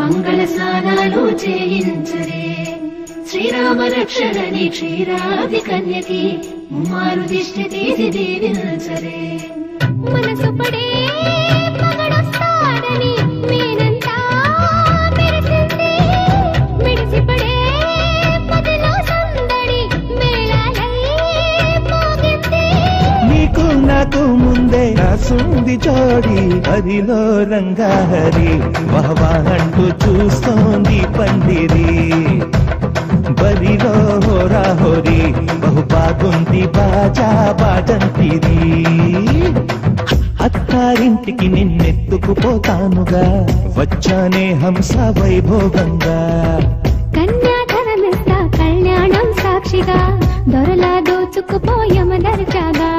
మంగళ స్నానాలు చేయించరే శ్రీరామ రక్షణని క్షీరాది కన్యకి ముమ్మారు దిష్టి తీసి దీవించరే మనసు పడే మగడొస్తాడని మేనంతా మెరిసింది మిడిసిపడే పదిలో సందడి మేళాలై మోగింది నీకు నాకు ముందే రాసుంది జోడి హరిలో రంగాహరి వహవా అంటూ చూస్తోంది పందిరి బరిలో హోరా హోరి బహు బాగుంది బాజా బాజంతిరి అత్తారింటికి నిన్నెత్తుకుపోతానుగా వచ్చానే హంస వైభోగంగా కన్యాధనమిస్తా కళ్యాణం సాక్షిగా దొరలా దోచుకుపోయమ దర్జాగా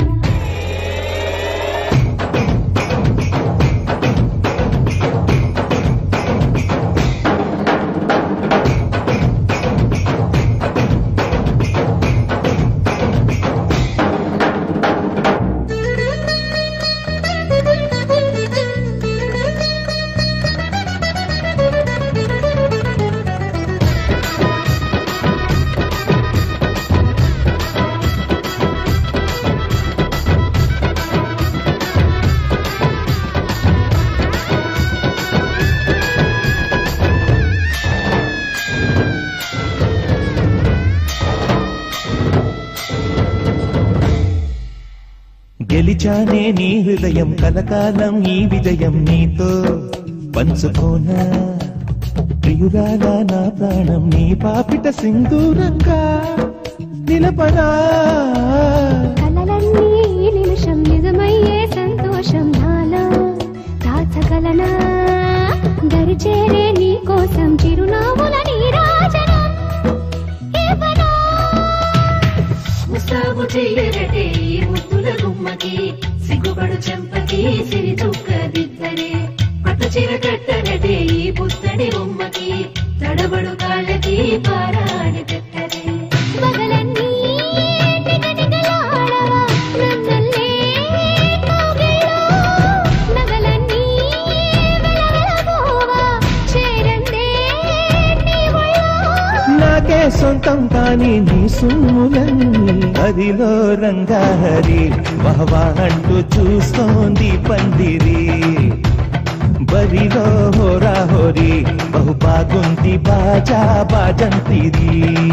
గెలిచానే నీ హృదయం కలకాలం ఈ విజయం నీతో పంచుకోనా ప్రియురాలా నా ప్రాణం నీ పాపిట సింధూరంగా నిలపనా కలలన్నీ ఈ నిమిషం నిజమయ్యే సంతోషం నాలో దాచగలనా దరిచేరే నీ కోసం చిరునవ్వుల నీరాజనం ఇవ్వనా ముస్తాబు చెయ్యరటే ఈ ముద్దుల గుమ్మకి సిగ్గుపడు చెంపకి సిరి చుక్క దిద్దరే పట్ట చీర కట్టరటే ఈ పుత్తడి బొమ్మకి తడబడు కాళ్ళకి పారాడి పెట్టరే పగలన్నీ నిగనిగలాడవా నన్నల్లే కౌగిల్లో నగలన్నీ వెలవెలబోవా చేరందే నీ ఒళ్ళో నాకే సొంతం కాని నీ సుమ్ములన్నీ అదిలో రంగాహరి వహవా అంటూ చూస్తోంది పందిరి బరిలో హోరా హోరి బహు బాగుంది బాజా బాజంతిరి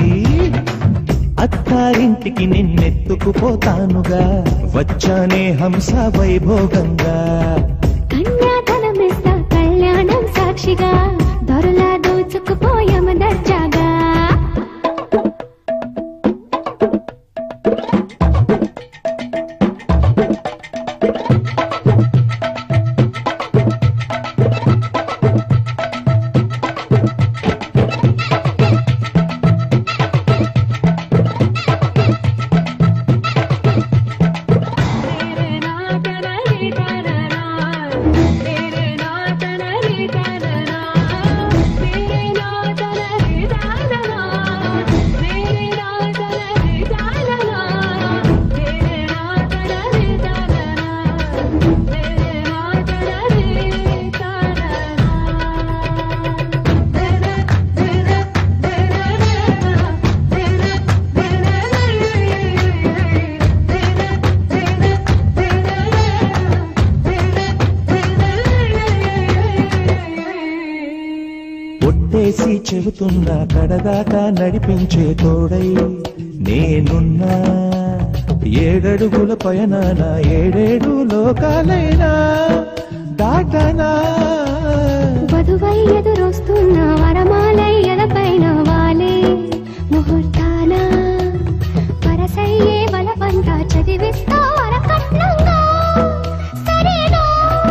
అత్తారింటికి నిన్నెత్తుకుపోతానుగా వచ్చానే హంస వైభోగంగా కన్యాధనమిస్తా కళ్యాణం సాక్షిగా దొరలా దోచుకుపోయమ దర్జాగా ఒట్టేసి చెబుతున్నా కడదాకా నడిపించే తోడై నేనున్నా ఏడడుగుల పయనాన ఏడేడు లోకాలైనా దాటనా వధువై ఎదురొస్తున్న వరమాలై ఎదపైన వాలే ముహూర్తాన పరసయ్యే వలపంత చదివిస్తా వరకట్నంగా సరేనా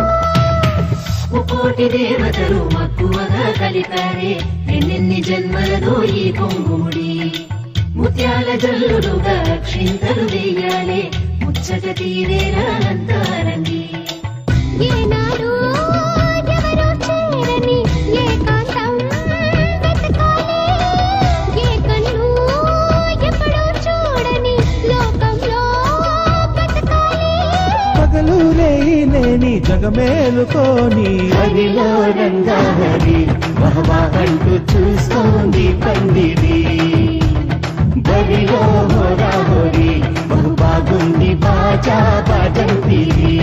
ముకోటి దేవతలు మక్కువగా కలిపారే ఎన్నెన్ని జన్మలదో ఈ కొంగుముడి ముత్యాల జల్లులుగా క్షింతలు వేయాలే ముచ్చట తీరేలా అంతారండి ఏనాడు ఎవరో చేరని ఏకాంతం వెతకాలి. ఏ కన్ను ఎప్పుడూ చూడని లోకంలో బతకాలి. పగలు రేయి లేని జగమేలుకోని అదిలో రంగాహరి వహవా అంటూ చూస్తోంది పందిరి బరిలో హోరా హోరీ బహు బాగుంది బాజా బాజంతిరి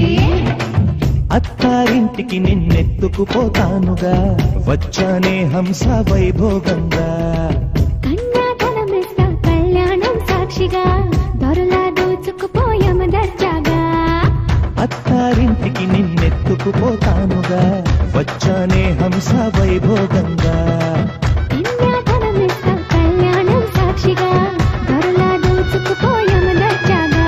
అత్తారింటికి నిన్నెత్తుకుపోతానుగా వచ్చానే హంస వైభోగంగా కన్యాధనమిస్తా కళ్యాణం సాక్షిగా దొరలా దోచుకుపోయామ దర్జాగా అత్తారింటికి నిన్నెత్తుకుపోతానుగా వచ్చానే హంస వైభోగంగా కన్యాధనమిస్తా కళ్యాణం సాక్షిగా దొరలా దోచుకుపోయామ దర్జాగా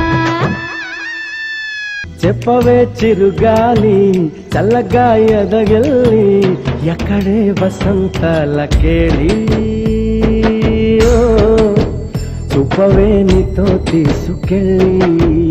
చెప్పవే చిరుగాలి చల్లగా ఎదగెళ్ళి ఎక్కడే వసంతాల కేళి ఓ, చూపవే నీతో తీసుకెళ్ళి